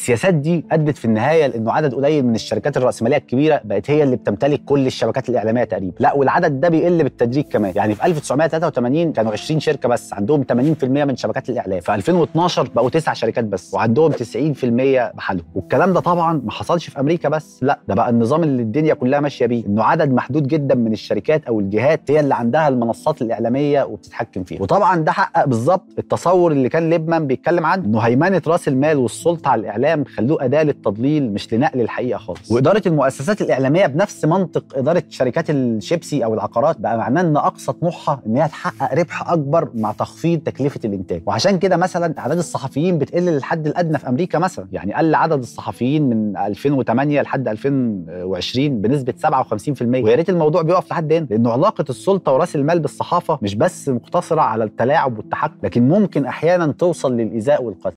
السياسات دي ادت في النهايه لانه عدد قليل من الشركات الراسماليه الكبيره بقت هي اللي بتمتلك كل الشبكات الاعلاميه تقريبا لا والعدد ده بيقل بالتدريج كمان يعني في 1983 كانوا 20 شركه بس عندهم 80% من شبكات الاعلام في 2012 بقوا تسع شركات بس وعندهم 90% بحالهم والكلام ده طبعا ما حصلش في امريكا بس لا ده بقى النظام اللي الدنيا كلها ماشيه بيه انه عدد محدود جدا من الشركات او الجهات هي اللي عندها المنصات الاعلاميه وبتتحكم فيها وطبعا ده حقق بالظبط التصور اللي كان ليبمان بيتكلم عنه انه هيمنه راس المال والسلطه على الاعلام خلوه اداه للتضليل مش لنقل الحقيقه خالص واداره المؤسسات الاعلاميه بنفس منطق اداره شركات الشيبسي او العقارات بقى معناه ان اقصى طموحها ان هي تحقق ربح اكبر مع تخفيض تكلفه الانتاج وعشان كده مثلا اعداد الصحفيين بتقل للحد الادنى في امريكا مثلا يعني قل عدد الصحفيين من 2008 لحد 2020 بنسبه 57% ويا ريت الموضوع بيقف لحد هنا لانه علاقه السلطه وراس المال بالصحافه مش بس مقتصره على التلاعب والتحكم لكن ممكن احيانا توصل للايذاء والقتل